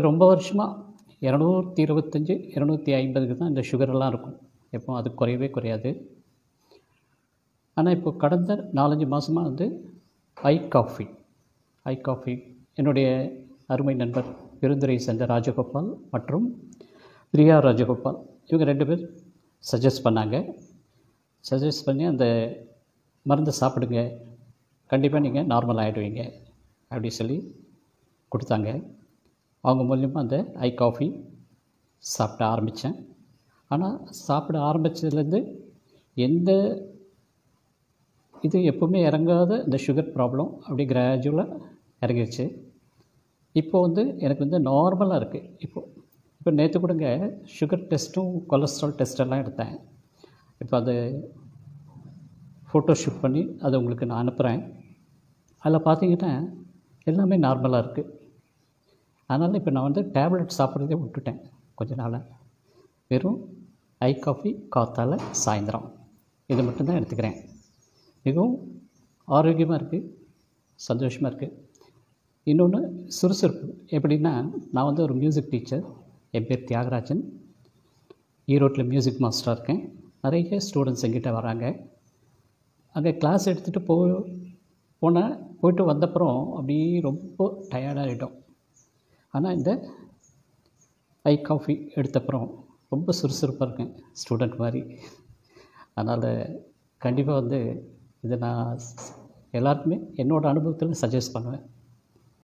ரொம்ப வருஷமாக இரநூத்தி இருபத்தஞ்சி இரநூத்தி ஐம்பதுக்கு தான் இந்த சுகரெல்லாம் இருக்கும் எப்போ அது குறையவே குறையாது ஆனால் இப்போ கடந்த நாலஞ்சு மாதமாக வந்து ஐ காஃபி ஐ காஃபி என்னுடைய அருமை நண்பர் பெருந்துரை சேர்ந்த ராஜகோபால் மற்றும் பிரியா ராஜகோபால் இவங்க ரெண்டு பேர் சஜஸ்ட் பண்ணாங்க சஜஸ்ட் பண்ணி அந்த மருந்தை சாப்பிடுங்க கண்டிப்பாக நீங்கள் நார்மல் ஆகிடுவீங்க அப்படி சொல்லி கொடுத்தாங்க அவங்க மூலியமாக அந்த ஐ காஃபி சாப்பிட ஆரம்பித்தேன் ஆனால் சாப்பிட ஆரம்பித்ததுலேருந்து எந்த இது எப்போவுமே இறங்காத இந்த சுகர் ப்ராப்ளம் அப்படி கிராஜுவலாக இறங்கிருச்சு இப்போ வந்து எனக்கு வந்து நார்மலாக இருக்குது இப்போது இப்போ நேற்று கூடங்க சுகர் டெஸ்ட்டும் கொலஸ்ட்ரால் டெஸ்ட்டெல்லாம் எடுத்தேன் இப்போ அது ஃபோட்டோ ஷூட் பண்ணி அதை உங்களுக்கு நான் அனுப்புகிறேன் அதில் பார்த்தீங்கன்னா எல்லாமே நார்மலாக இருக்குது அதனால் இப்போ நான் வந்து டேப்லெட் சாப்பிட்றதே விட்டுட்டேன் கொஞ்ச நாளாக வெறும் ஐ காஃபி காத்தால சாயந்தரம் இது மட்டும்தான் எடுத்துக்கிறேன் மிகவும் ஆரோக்கியமாக இருக்குது சந்தோஷமாக இருக்குது இன்னொன்று சுறுசுறுப்பு எப்படின்னா நான் வந்து ஒரு மியூசிக் டீச்சர் என் பேர் தியாகராஜன் ஈரோட்டில் மியூசிக் மாஸ்டராக இருக்கேன் நிறைய ஸ்டூடெண்ட்ஸ் எங்கிட்ட வராங்க அங்கே கிளாஸ் எடுத்துகிட்டு போ போனால் போயிட்டு வந்தப்புறம் அப்படியே ரொம்ப டயர்டாகிடும் ஆனால் இந்த ஐ காஃபி எடுத்தப்புறம் ரொம்ப சுறுசுறுப்பாக இருக்கேன் ஸ்டூடெண்ட் மாதிரி அதனால் கண்டிப்பாக வந்து இதை நான் எல்லாருக்குமே என்னோடய அனுபவத்தில் சஜஸ்ட் பண்ணுவேன்